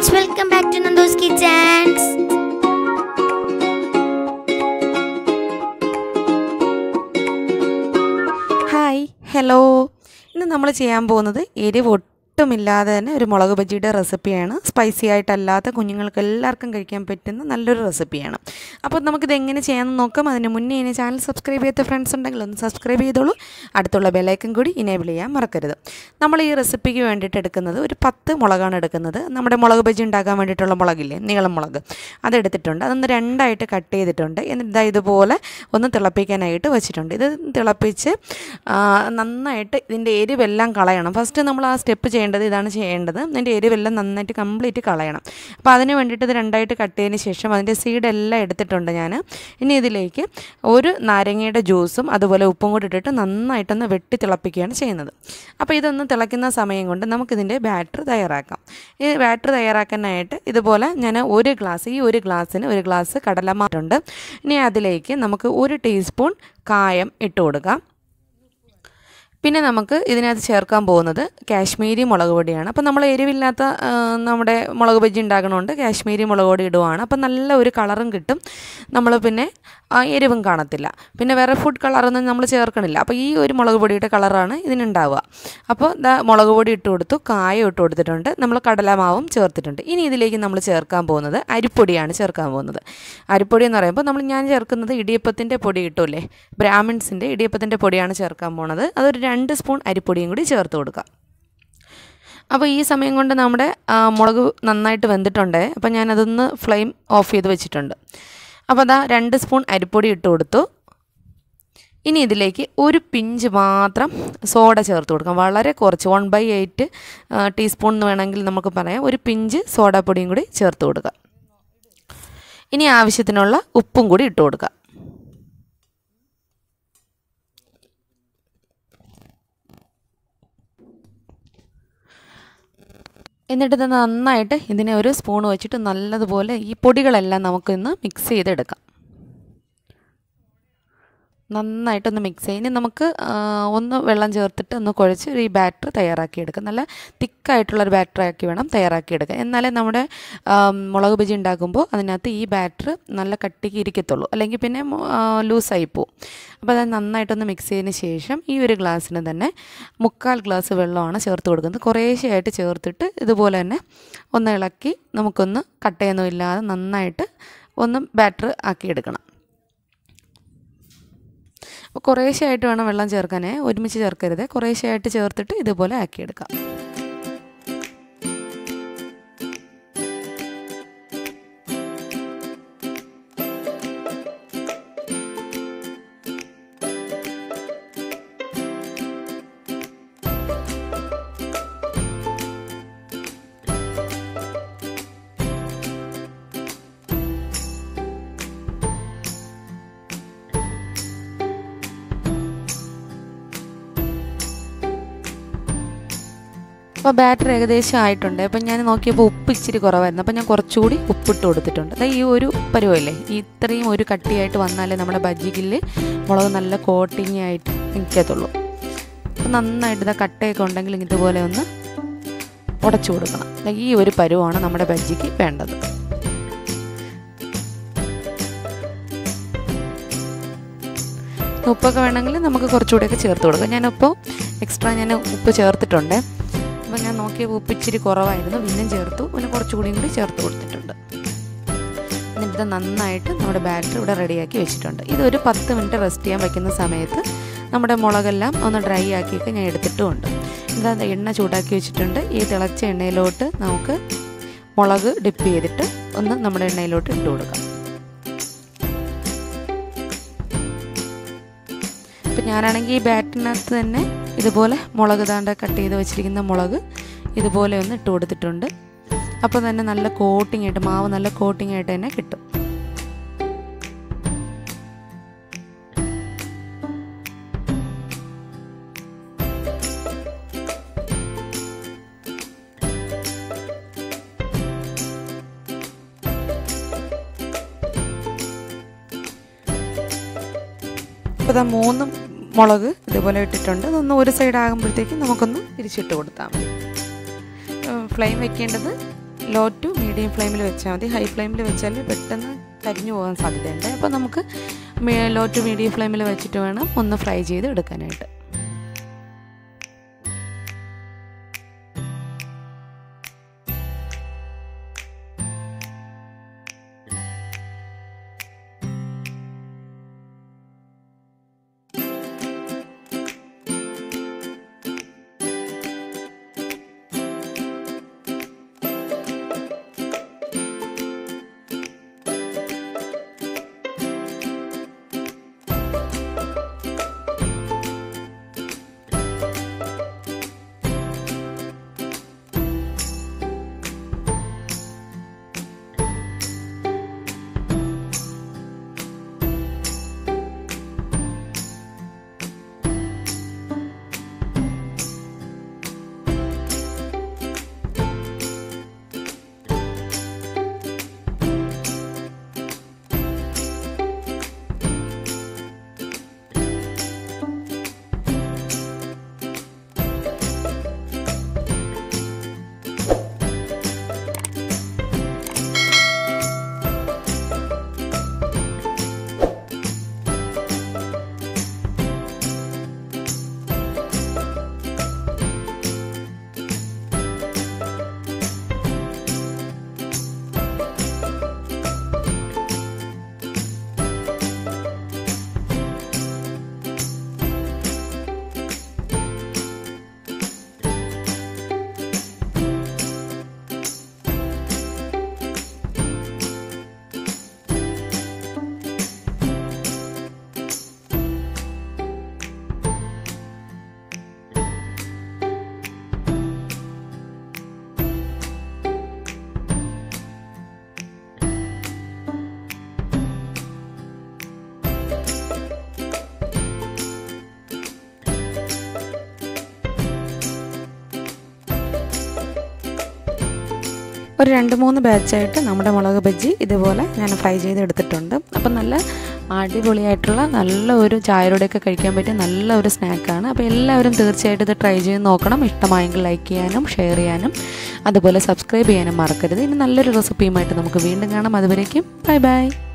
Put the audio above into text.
friends welcome back to Nando's kitchens hi hello ഇന്ന് നമ്മൾ ചെയ്യാൻ പോകുന്നത് എരിവ് ഒട്ടുമില്ലാതെ തന്നെ ഒരു മുളക് ബജിയുടെ റെസിപ്പിയാണ് സ്പൈസി ആയിട്ടല്ലാത്ത കുഞ്ഞുങ്ങൾക്ക് എല്ലാവർക്കും കഴിക്കാൻ പറ്റുന്ന നല്ലൊരു റെസിപ്പിയാണ് അപ്പോൾ നമുക്കിത് എങ്ങനെ ചെയ്യാമെന്ന് നോക്കാം അതിന് മുന്നേ ഇനി ചാനൽ സബ്സ്ക്രൈബ് ചെയ്യാത്ത ഫ്രണ്ട്സ് ഉണ്ടെങ്കിൽ ഒന്ന് സബ്സ്ക്രൈബ് ചെയ്തോളൂ അടുത്തുള്ള ബെലൈക്കൻ കൂടി ഇനേബിൾ ചെയ്യാൻ മറക്കരുത് നമ്മൾ ഈ റെസിപ്പിക്ക് വേണ്ടിയിട്ട് എടുക്കുന്നത് ഒരു പത്ത് മുളകാണ് എടുക്കുന്നത് നമ്മുടെ മുളക് ബജി ഉണ്ടാക്കാൻ വേണ്ടിയിട്ടുള്ള മുളകില്ലേ നീളം മുളക് അതെടുത്തിട്ടുണ്ട് അതൊന്ന് രണ്ടായിട്ട് കട്ട് ചെയ്തിട്ടുണ്ട് എന്നിട്ട് ദാ ഇതുപോലെ ഒന്ന് തിളപ്പിക്കാനായിട്ട് വെച്ചിട്ടുണ്ട് ഇത് തിളപ്പിച്ച് ആ, നന്നായിട്ട് ഇതിൻ്റെ എരിവെല്ലാം കളയണം ഫസ്റ്റ് നമ്മൾ ആ സ്റ്റെപ്പ് ചെയ്യേണ്ടത് ഇതാണ് ചെയ്യേണ്ടത് അതിൻ്റെ എരിവെല്ലാം നന്നായിട്ട് കംപ്ലീറ്റ് കളയണം അപ്പോൾ അതിന് വേണ്ടിയിട്ട് ഇത് രണ്ടായിട്ട് കട്ട് ചെയ്തതിന് ശേഷം അതിൻ്റെ സീഡെല്ലാം എടുത്തിട്ടുണ്ട് ഞാൻ ഇനി ഇതിലേക്ക് ഒരു നാരങ്ങയുടെ ജ്യൂസും അതുപോലെ ഉപ്പും കൂടി ഇട്ടിട്ട് നന്നായിട്ടൊന്ന് വെട്ടി തിളപ്പിക്കുകയാണ് ചെയ്യുന്നത് അപ്പോൾ ഇതൊന്ന് തിളയ്ക്കുന്ന സമയം കൊണ്ട് നമുക്കിതിൻ്റെ ബാറ്റർ തയ്യാറാക്കാം ഈ ബാറ്റർ തയ്യാറാക്കാനായിട്ട് ഇതുപോലെ ഞാൻ ഒരു ഗ്ലാസ് ഈ ഒരു ഗ്ലാസ്സിന് ഒരു ഗ്ലാസ് കടലമാറ്റുണ്ട് ഇനി അതിലേക്ക് നമുക്ക് ഒരു ടീസ്പൂൺ കായം ഇട്ട് കൊടുക്കാം പിന്നെ നമുക്ക് ഇതിനകത്ത് ചേർക്കാൻ പോകുന്നത് കാശ്മീരി മുളക് പൊടിയാണ് അപ്പോൾ നമ്മൾ എരിവില്ലാത്ത ആ, നമ്മുടെ മുളക് ബജ്ജി ഉണ്ടാക്കണോണ്ട് കാശ്മീരി മുളക് പൊടി ഇടുവാണ് അപ്പോൾ നല്ല ഒരു കളറും കിട്ടും നമ്മൾ പിന്നെ ആ, എരിവും കാണത്തില്ല പിന്നെ വേറെ ഫുഡ് കളറൊന്നും നമ്മൾ ചേർക്കണില്ല അപ്പോൾ ഈ ഒരു മുളക് പൊടിയുടെ കളറാണ് ഇതിനുണ്ടാവുക അപ്പോൾ ദാ മുളക് പൊടി ഇട്ട് കൊടുത്തു കായം ഇട്ട് കൊടുത്തിട്ടുണ്ട് നമ്മൾ കടലമാവും ചേർത്തിട്ടുണ്ട് ഇനി ഇതിലേക്ക് നമ്മൾ ചേർക്കാൻ പോകുന്നത് അരിപ്പൊടിയാണ് ചേർക്കാൻ പോകുന്നത് അരിപ്പൊടി എന്ന് പറയുമ്പോൾ നമ്മൾ ഞാൻ ചേർക്കുന്നത് ഇടിയപ്പത്തിൻ്റെ പൊടി കിട്ടൂലേ ബ്രാഹ്മിൺസിൻ്റെ ഇടിയപ്പത്തിൻ്റെ പൊടിയാണ് ചേർക്കാൻ പോണത് അതൊരു രണ്ട് സ്പൂൺ അരിപ്പൊടിയും കൂടി ചേർത്ത് കൊടുക്കുക അപ്പോൾ ഈ സമയം കൊണ്ട് നമ്മുടെ ആ, മുളക് നന്നായിട്ട് വെന്തിട്ടുണ്ട് അപ്പോൾ ഞാനതൊന്ന് ഫ്ലെയിം ഓഫ് ചെയ്ത് വെച്ചിട്ടുണ്ട് അപ്പോൾ അതാ രണ്ട് സ്പൂൺ അരിപ്പൊടി ഇട്ട് കൊടുത്തു ഇനി ഇതിലേക്ക് ഒരു പിഞ്ച് മാത്രം സോഡ ചേർത്ത് കൊടുക്കാം വളരെ കുറച്ച് വൺ ബൈ എയ്റ്റ് ടീസ്പൂൺ എന്ന് വേണമെങ്കിൽ നമുക്ക് പറയാം ഒരു പിഞ്ച് സോഡാപ്പൊടിയും കൂടി ചേർത്ത് കൊടുക്കുക ഇനി ആവശ്യത്തിനുള്ള ഉപ്പും കൂടി ഇട്ട് കൊടുക്കുക എന്നിട്ട് ഇത് നന്നായിട്ട് ഇതിനെ ഒരു സ്പൂൺ വെച്ചിട്ട് നല്ലതുപോലെ ഈ പൊടികളെല്ലാം നമുക്കിന്ന് മിക്സ് ചെയ്തെടുക്കാം നന്നായിട്ടൊന്ന് മിക്സ് ചെയ്ത് ഇനി നമുക്ക് ആ, ഒന്ന് വെള്ളം ചേർത്തിട്ട് ഒന്ന് കുഴച്ച് ഈ ബാറ്റർ തയ്യാറാക്കിയെടുക്കാം നല്ല തിക്കായിട്ടുള്ളൊരു ബാറ്റർ ആക്കി വേണം തയ്യാറാക്കിയെടുക്കാൻ എന്നാലേ നമ്മുടെ ആ, മുളക് ബജി ഉണ്ടാക്കുമ്പോൾ അതിനകത്ത് ഈ ബാറ്റർ നല്ല കട്ടിക്ക് ഇരിക്കത്തുള്ളൂ അല്ലെങ്കിൽ പിന്നെ ലൂസായി പോവും അപ്പോൾ അത് നന്നായിട്ടൊന്ന് മിക്സ് ചെയ്തതിന് ശേഷം ഈ ഒരു ഗ്ലാസ്സിന് തന്നെ മുക്കാൽ ഗ്ലാസ് വെള്ളമാണ് ചേർത്ത് കൊടുക്കുന്നത് കുറേശ്ശെയായിട്ട് ചേർത്തിട്ട് ഇതുപോലെ തന്നെ ഒന്ന് ഇളക്കി നമുക്കൊന്ന് കട്ടയൊന്നും ഇല്ലാതെ നന്നായിട്ട് ഒന്ന് ബാറ്റർ ആക്കിയെടുക്കണം അപ്പോൾ കുറേശ്ശെയായിട്ട് വേണം വെള്ളം ചേർക്കാനേ ഒരുമിച്ച് ചേർക്കരുത് കുറേശ്ശെയായിട്ട് ചേർത്തിട്ട് ഇതുപോലെ ആക്കിയെടുക്കാം അപ്പോൾ ബാറ്റർ ഏകദേശം ആയിട്ടുണ്ട് അപ്പം ഞാൻ നോക്കിയപ്പോൾ ഉപ്പ് ഇച്ചിരി കുറവായിരുന്നു അപ്പം ഞാൻ കുറച്ചുകൂടി ഉപ്പിട്ട് കൊടുത്തിട്ടുണ്ട് അതായത് ഈ ഒരു പരുവല്ലേ ഈ ഇത്രയും ഒരു കട്ടിയായിട്ട് വന്നാലേ നമ്മുടെ ബജിക്കിൽ മുളക് നല്ല കോട്ടിങ് ആയിട്ട് നിൽക്കത്തുള്ളൂ അപ്പം നന്നായിട്ട് ഇതാ കട്ടയൊക്കെ ഉണ്ടെങ്കിൽ ഇതുപോലെ ഒന്ന് ഉടച്ചു കൊടുക്കണം ദാ ഈ ഒരു പരുവമാണ് നമ്മുടെ ബജിക്ക് വേണ്ടത് ഉപ്പൊക്കെ വേണമെങ്കിൽ നമുക്ക് കുറച്ചുകൂടെയൊക്കെ ചേർത്ത് കൊടുക്കാം ഞാനിപ്പോൾ എക്സ്ട്രാ ഞാൻ ഉപ്പ് ചേർത്തിട്ടുണ്ട് അപ്പോൾ ഞാൻ നോക്കിയപ്പോൾ ഉപ്പ് ഇച്ചിരി കുറവായിരുന്നു പിന്നെയും ചേർത്തു പിന്നെ കുറച്ചുകൂടിയും കൂടി ചേർത്ത് കൊടുത്തിട്ടുണ്ട് എന്നിട്ട് ഇത് നന്നായിട്ട് നമ്മുടെ ബാറ്റർ ഇവിടെ റെഡിയാക്കി വെച്ചിട്ടുണ്ട് ഇതൊരു പത്ത് മിനിറ്റ് റെസ്റ്റ് ചെയ്യാൻ വയ്ക്കുന്ന സമയത്ത് നമ്മുടെ മുളകെല്ലാം ഒന്ന് ഡ്രൈ ആക്കിയൊക്കെ ഞാൻ എടുത്തിട്ടുമുണ്ട് ഇതാ എണ്ണ ചൂടാക്കി വെച്ചിട്ടുണ്ട് ഈ തിളച്ച എണ്ണയിലോട്ട് നമുക്ക് മുളക് ഡിപ്പ് ചെയ്തിട്ട് ഒന്ന് നമ്മുടെ എണ്ണയിലോട്ട് ഇട്ട് കൊടുക്കാം ഇപ്പം ഞാനാണെങ്കിൽ ഈ ബാറ്റിനകത്ത് തന്നെ ഇതുപോലെ മുളക് താണ്ട കട്ട് ചെയ്ത് വെച്ചിരിക്കുന്ന മുളക് ഇതുപോലെ ഒന്ന് ഇട്ട് കൊടുത്തിട്ടുണ്ട് അപ്പോൾ തന്നെ നല്ല കോട്ടിംഗ് ആയിട്ട് മാവ് നല്ല കോട്ടിംഗ് ആയിട്ട് തന്നെ കിട്ടും ഇപ്പോൾ ഇതാ മൂന്ന് മുളക് ഇതുപോലെ ഇട്ടിട്ടുണ്ട് അതൊന്ന് ഒരു സൈഡ് ആകുമ്പോഴത്തേക്കും നമുക്കൊന്ന് തിരിച്ചിട്ട് കൊടുത്താൽ മതി ഫ്ലെയിം വെക്കേണ്ടത് ലോ ടു മീഡിയം ഫ്ലെയിമിൽ വെച്ചാൽ മതി ഹൈ ഫ്ലെയിമിൽ വെച്ചാൽ പെട്ടെന്ന് കരിഞ്ഞു പോകാൻ സാധ്യതയുണ്ട് അപ്പോൾ നമുക്ക് ലോ ടു മീഡിയം ഫ്ലെയിമിൽ വെച്ചിട്ട് വേണം ഒന്ന് ഫ്രൈ ചെയ്ത് എടുക്കാനായിട്ട് ഒരു രണ്ട് മൂന്ന് ബാച്ചായിട്ട് നമ്മുടെ മുളക് ബജ്ജി ഇതുപോലെ ഞാൻ ഫ്രൈ ചെയ്തെടുത്തിട്ടുണ്ട് അപ്പം നല്ല അടിപൊളിയായിട്ടുള്ള നല്ല ഒരു ചായയോടെയൊക്കെ കഴിക്കാൻ പറ്റിയ നല്ല ഒരു സ്നാക്കാണ് അപ്പോൾ എല്ലാവരും തീർച്ചയായിട്ടും ഇത് ട്രൈ ചെയ്ത് നോക്കണം ഇഷ്ടമായെങ്കിൽ ലൈക്ക് ചെയ്യാനും ഷെയർ ചെയ്യാനും അതുപോലെ സബ്സ്ക്രൈബ് ചെയ്യാനും മറക്കരുത് ഇനി നല്ലൊരു റെസിപ്പിയുമായിട്ട് നമുക്ക് വീണ്ടും കാണാം അതുവരേക്കും ബൈ ബൈ